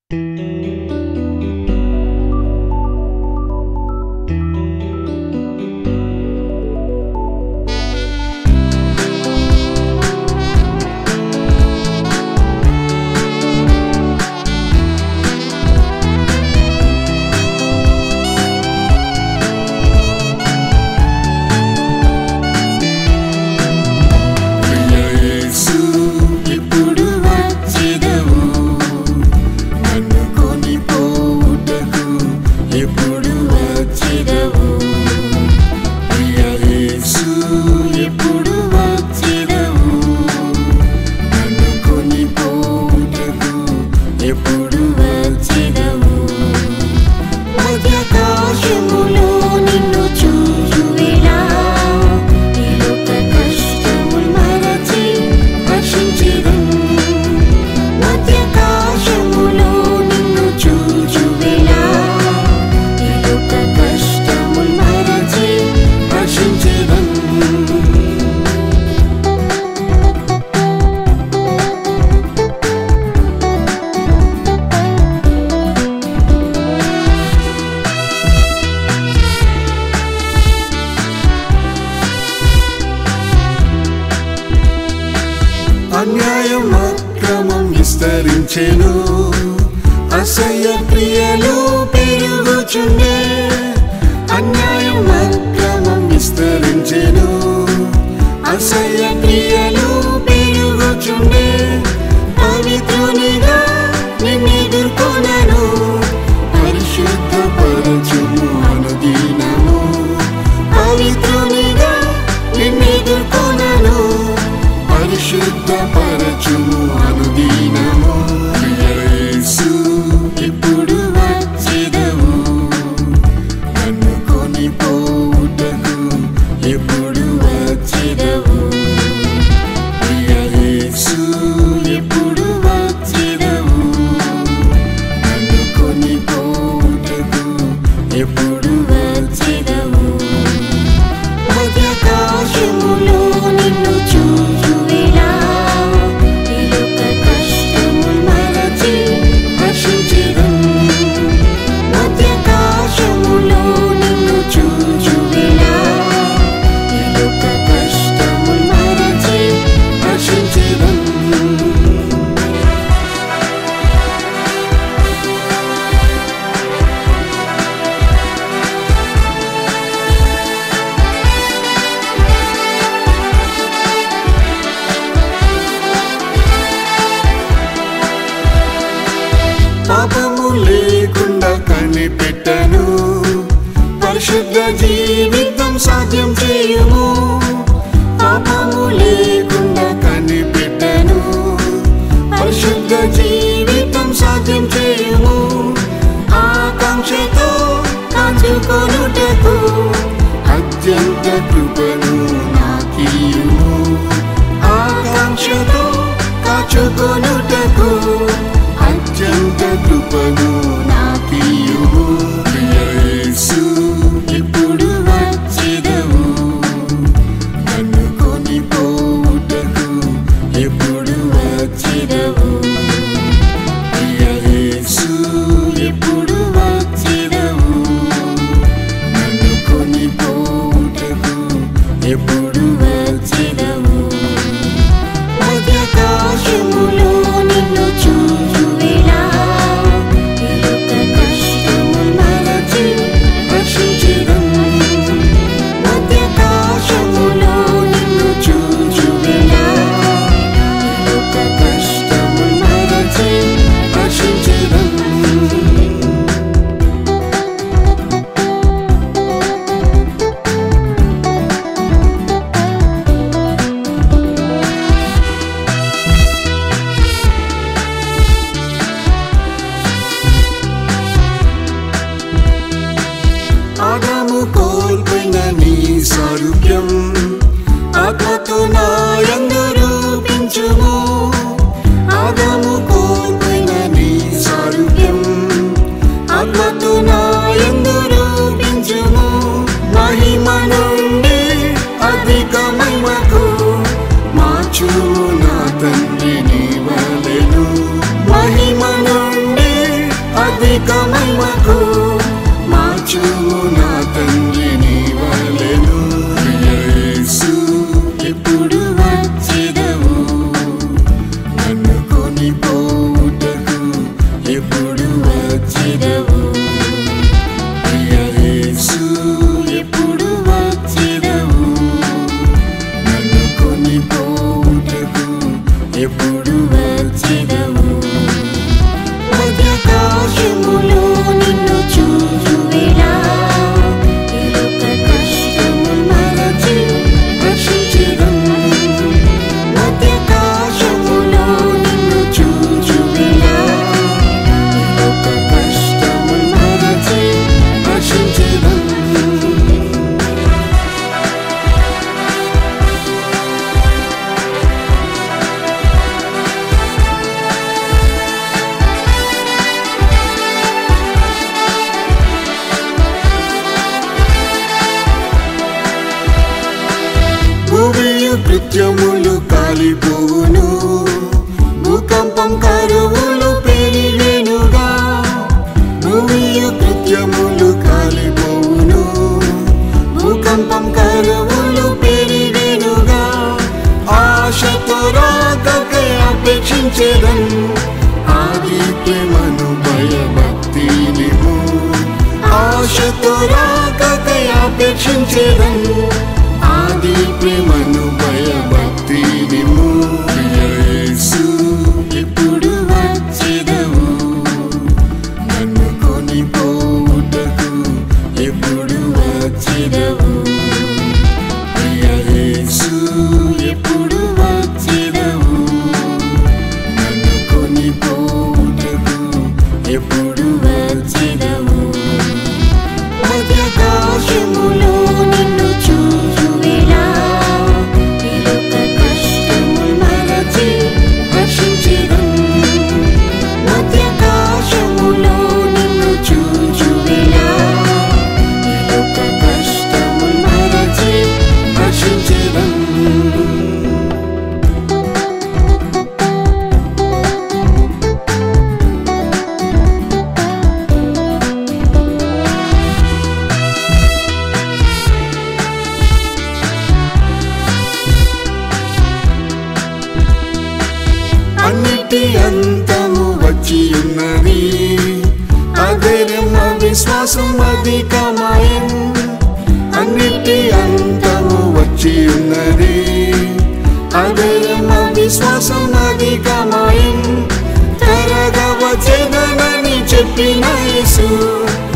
యేసు ఇప్పుడు వచ్చెదవు నన్ను కొనిపోవుటకు ఎప్పుడు వచ్చెదవు ప్రియ యేసు ఎప్పుడు వచ్చెదవు నన్ను కొనిపోవుటకు ఎప్పుడు వచ్చెదవు మధ్యాకాశములో నిన్ను చూచువేళ ఈ లోక కష్టములు మరచి హర్షించెదను. మధ్యాకాశములో నిన్ను చూచువేళ ఈ లోక కష్టములు మరచి హర్షించెదను. అన్యాయం అక్రమం విస్తరించెను అసహ్య క్రియలు పెరుగుచుండే అన్యాయం అక్రమం విస్తరించెను అసహ్య క్రియలు పెరుగుచుండే పవిత్రునిగా నిన్నెదుర్కొనను పరిశుద్ధ పరచుము అనుదినము పవిత్రునిగా నిన్నెదుర్కొనను పరిశుద్ధ పరచుము అనుదినము యేసు ఇప్పుడు వచ్చెదవు నన్ను కొనిపోవుటకు ఎప్పుడు వచ్చెదవు ప్రియ యేసు ఎప్పుడు వచ్చెదవు నన్ను కొనిపోవుటకు ఎప్పుడు వచ్చెదవు మధ్యాకాశములో నిన్ను చూచువేళ ఈ లోక కష్టములు మరచి హర్షించెదను. మధ్యాకాశములో నిన్ను చూచువేళ ఈ లోక కష్టములు మరచి హర్షించెదను. పాపము లేకుండా కనిపెట్టను పరిశుద్ధ జీవితం సాధ్యం చేయుము పాపము లేకుండా కనిపెట్టను పరిశుద్ధ జీవితం సాధ్యం చేయుము ఆకాంక్షతో కాచుకొనుటకు అత్యంత కృపను నాకీయుము ఆకాంక్షతో కాచుకొనుటకు అత్యంత కృపను నాకీయుము ప్రియ యేసు ఇప్పుడు వచ్చెదవు నన్ను కొనిపోవుటకు ఎప్పుడు వచ్చెదవు ప్రియ యేసు ఎప్పుడు వచ్చెదవు నన్ను కొనిపోవుటకు ఎప్పుడు వచ్చెదవు మధ్యాకాశములో నిన్ను చూచువేళ ఈ లోక కష్టములు మరచి హర్షించెదను. మధ్యాకాశములో నిన్ను చూచువేళ ఈ లోక కష్టములు మరచి హర్షించెదను. ఆదాము కోల్పోయిన నీ సారూప్యం ఆత్మతో నా యందు రూపించుము ఆదాము కోల్పోయిన నీ సారూప్యం ఆత్మతో నా యందు రూపించుము మహిమ నుండి అధిక మహిమకు మార్చుము నా తండ్రి నీ వలెను మహిమ నుండి భూకంపం కరువులు పెరిగేనుగా భూమియు కృత్యములు కాలిపోవును భూకంపం కరువులు పెరిగేనుగా ఆశతో రాకకై అపేక్షించేదన్ ఆది ప్రేమను భయభక్తినిము ఆశతో రాకకై అపేక్షించేదన్ ఆది ప్రేమను భయభక్తినిము ప్రియ యేసు ఎప్పుడు వచ్చేదవు నన్ను కొనిపోవుటకు ఎప్పుడు వచ్చేదవు ప్రియ యేసు ఎప్పుడు వచ్చేదవు నన్ను కొనిపోవుటకు ఎప్పుడు వచ్చేదవు మధ్యాకాశములో నిన్ను చూచువేళ నిలుక కష్టములు మరచి హర్షించెదం. మధ్యాకాశములో నిన్ను చూచువేళ నిలుక కష్టములు మరచి హర్షించెదం. అన్నిటి అంతము వచ్చి ఉన్నది అధైర్యం విశ్వాసం అధికమాయం అన్నిటి అంతము వచ్చి ఉన్నది అధైర్యం విశ్వాసం అధికమాయం త్వరగా వచ్చేదనని చెప్పిన యేసు